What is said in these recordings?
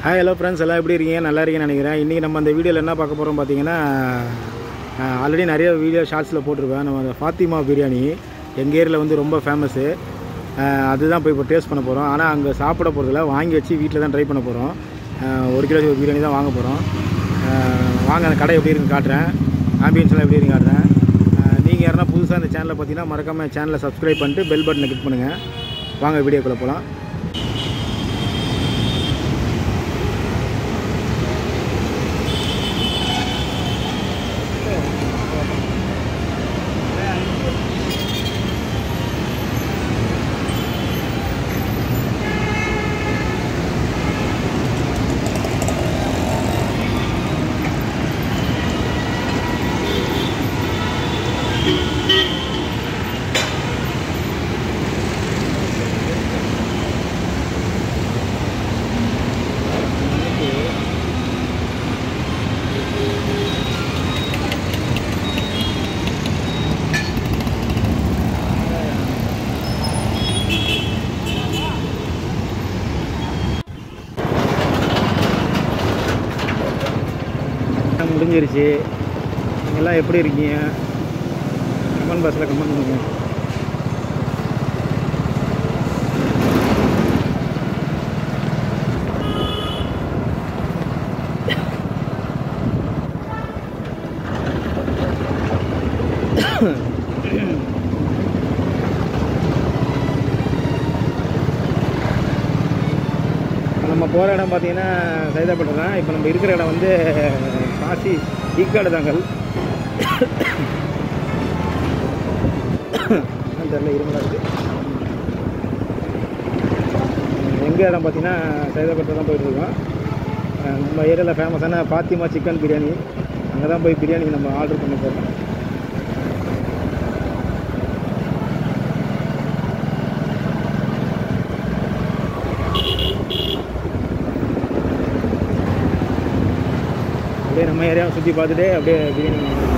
Hi hello friends எல்லாம் எப்படி இருக்கீங்க நல்லா இருக்கீங்கன்னு நினைக்கிறேன் இன்றைக்கி நம்ம அந்த வீடியோவில் என்ன பார்க்க போகிறோம் பார்த்தீங்கன்னா ஆல்ரெடி நிறைய வீடியோ ஷார்ட்ஸில் போட்டிருப்பேன் நம்ம அந்த ஃபாத்திமா பிரியாணி எங்கள் ஏரியாவில் வந்து ரொம்ப ஃபேமஸ்ஸு அதுதான் போய் இப்போ டேஸ்ட் பண்ண போகிறோம் ஆனால் அங்கே சாப்பிட போகிறதில்ல வாங்கி வச்சு வீட்டில் தான் ட்ரை பண்ண போகிறோம் ஒரு கிலோ பிரியாணி தான் வாங்க போகிறோம் வாங்க அந்த கடை எப்படி இருக்குன்னு காட்டுறேன் ஆம்பியன்ஸ்லாம் எப்படி இருக்குன்னு காட்டுறேன் நீங்கள் யாருன்னா புதுசாக இந்த சேனலை பார்த்தீங்கன்னா மறக்காமல் சேனலை சப்ஸ்கிரைப் பண்ணிட்டு பெல் பட்டனை கிளிக் பண்ணுங்கள் வாங்க வீடியோக்குள்ளே போகலாம் முடிஞ்சிருச்சு நீங்கள்லாம் எப்படி இருக்கீங்க கமெண்ட் பாக்ஸில் கமெண்ட் பண்ணுங்க நம்ம போகிற இடம் பார்த்தீங்கன்னா சைதாப்பேட்டை தான் இப்போ நம்ம இருக்கிற இடம் வந்து காசி ஈக்காடு தாங்கல் தெரில இருமலா இருக்குது எங்கள் இடம் பார்த்தீங்கன்னா சைதாப்பேட்டை தான் போயிட்டுருக்கோம் நம்ம ஏரியாவில் ஃபேமஸான பாத்திமா சிக்கன் பிரியாணி அங்கே தான் போய் பிரியாணி நம்ம ஆர்டர் பண்ணி போகிறோம் அப்படியே நம்ம ஏரியாவை சுற்றி பார்த்துட்டு அப்படியே பிரியாணி வாங்கிக்கலாம்.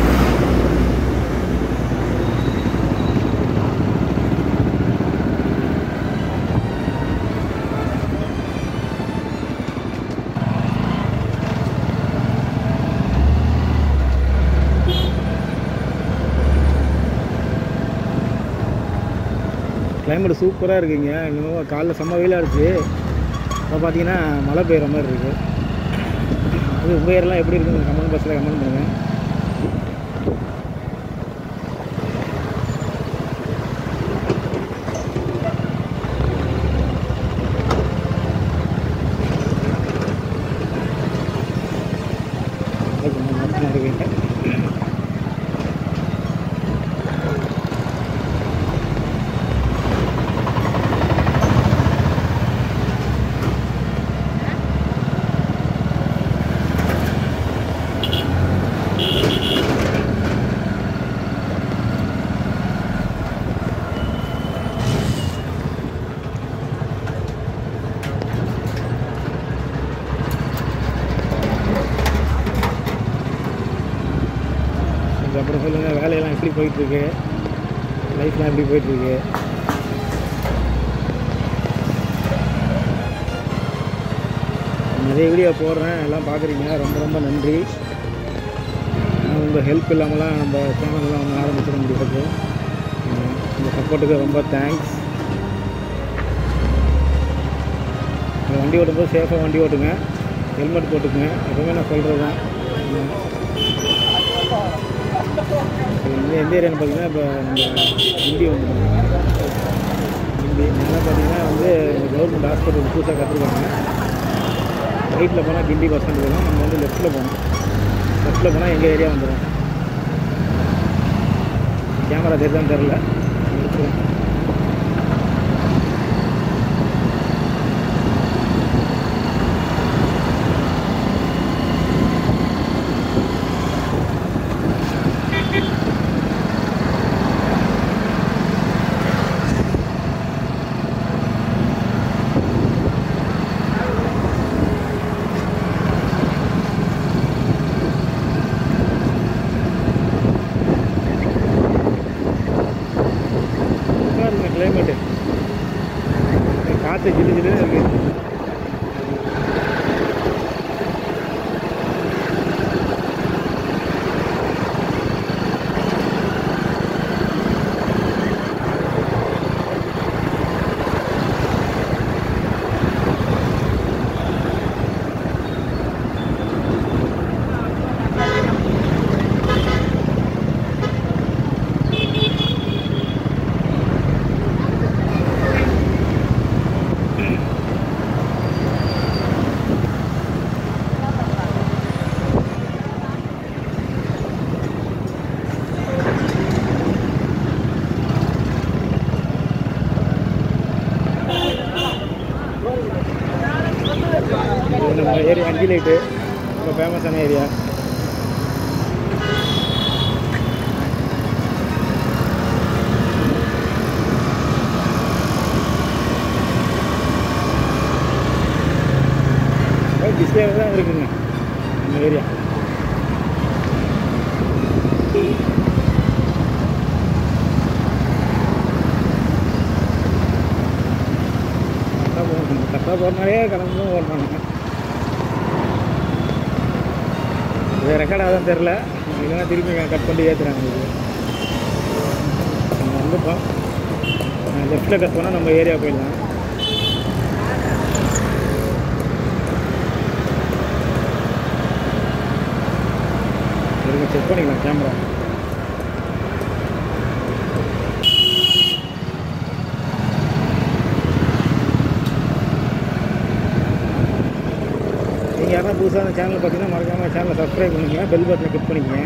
கிளைமேட் சூப்பராக இருக்குங்க இன்னும் காலைல செம்ம வெயிலாக இருந்துச்சு இப்போ பார்த்தீங்கன்னா மழை பெய்கிற மாதிரி இருக்குது அது உங்கள் ஏரெல்லாம் எப்படி இருக்குன்னு கமெண்ட் பாக்ஸில் கமெண்ட் பண்ணுங்கள் இருக்கீங்க கொஞ்சம் அப்புறம் சொல்லுங்கள் வேலையெல்லாம் எப்படி போயிட்டுருக்கு லைஃப்லாம் எப்படி போயிட்டுருக்கு நிறைய வீடியோ போடுறேன் எல்லாம் பார்க்குறீங்க ரொம்ப ரொம்ப நன்றி உங்கள் ஹெல்ப் இல்லாமலாம் நம்ம சேனல்லாம் ஒன்று ஆரம்பிச்சிட முடியாது உங்கள் சப்போர்ட்டுக்கு ரொம்ப தேங்க்ஸ் வண்டி ஓட்டும்போது சேஃபாக வண்டி ஓட்டுங்க ஹெல்மெட் போட்டுக்குங்க எப்பவுமே நான் சொல்கிறது தான் இந்த எந்த ஏரியான்னு பார்த்தீங்கன்னா இப்போ நம்ம ஹிந்தி வந்து ஹிந்தி என்ன பார்த்தீங்கன்னா வந்து கவர்மெண்ட் ஹாஸ்பிட்டல் புதுசாக கற்றுருக்காங்க ரைட்டில் போனால் கிண்டி பஸ் ஸ்டாண்ட் போகணும் நம்ம வந்து லெஃப்ட்டில் போகணும் லெஃப்ட்டில் போனால் எங்கள் ஏரியா வந்துடும் கேமரா தெரியுதான்னு தெரில எடுத்துருவோம் நம்ம ஏரியா அஞ்சு லைட்டு ரொம்ப ஃபேமஸான ஏரியா டிஸ்பிளே தான் இருக்குங்க நம்ம ஏரியா கரெக்டாக போகணும் கரெக்டாக போகிறனாலே கிளம்பி தான் ஓடுறாங்க இது ரெக்கார்ட் ஆகுதுன்னு தெரில இல்லைன்னா திருப்பி கட் பண்ணி ஏற்றுறாங்க இது நம்ம வந்துட்டோம் லெஃப்ட்டில் கட் பண்ணால் நம்ம ஏரியா போயிடலாம் இருங்க செக் பண்ணிக்கலாம் கேமரா நீங்கள் யாரா புதுசாக சேனல் பார்த்தீங்கன்னா மறக்காமல் சேனலை சப்ஸ்கிரைப் பண்ணிக்கங்க பெல் பட்டனை கிளிக் பண்ணிக்கங்க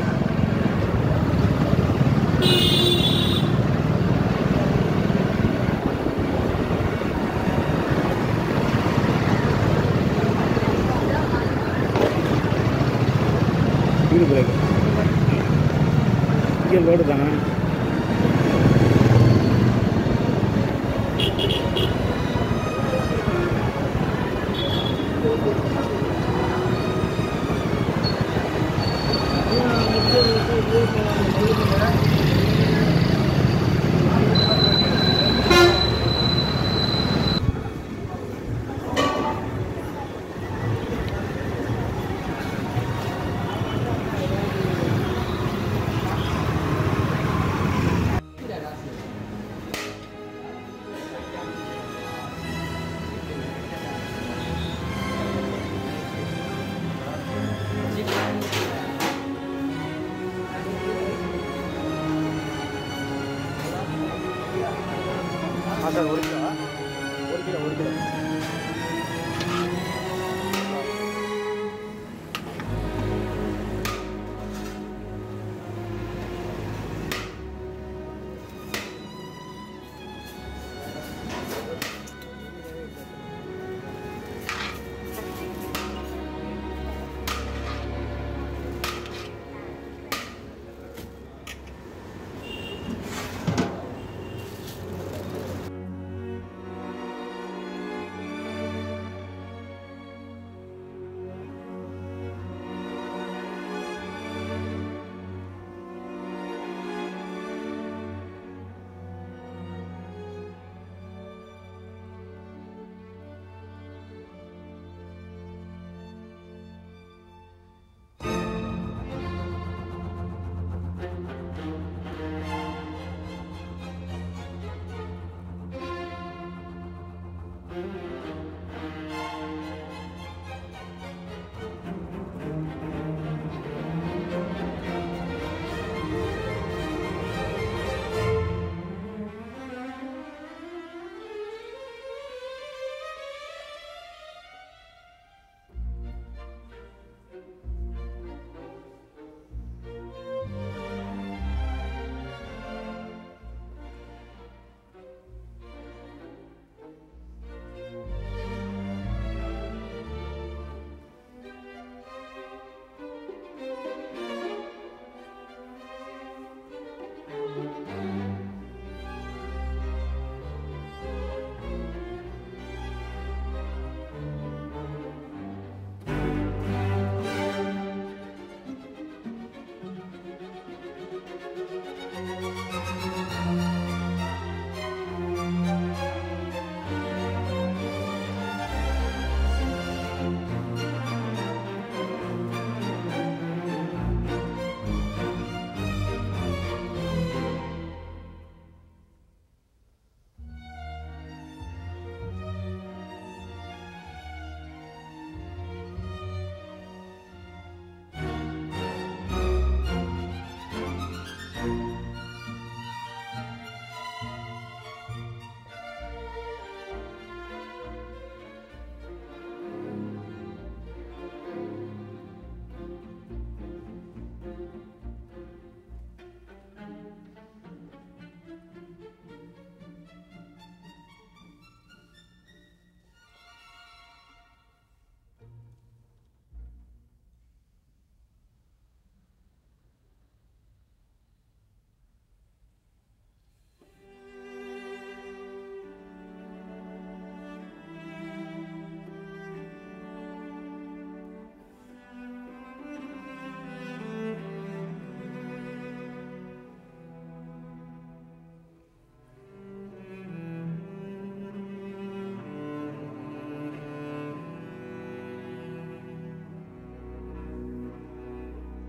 ஸ்பீடு பிரேக் இங்கே லோடு தானே ஆ சார் ஒரு கிலோ ஒரு கிலோ ஒரு கிலோ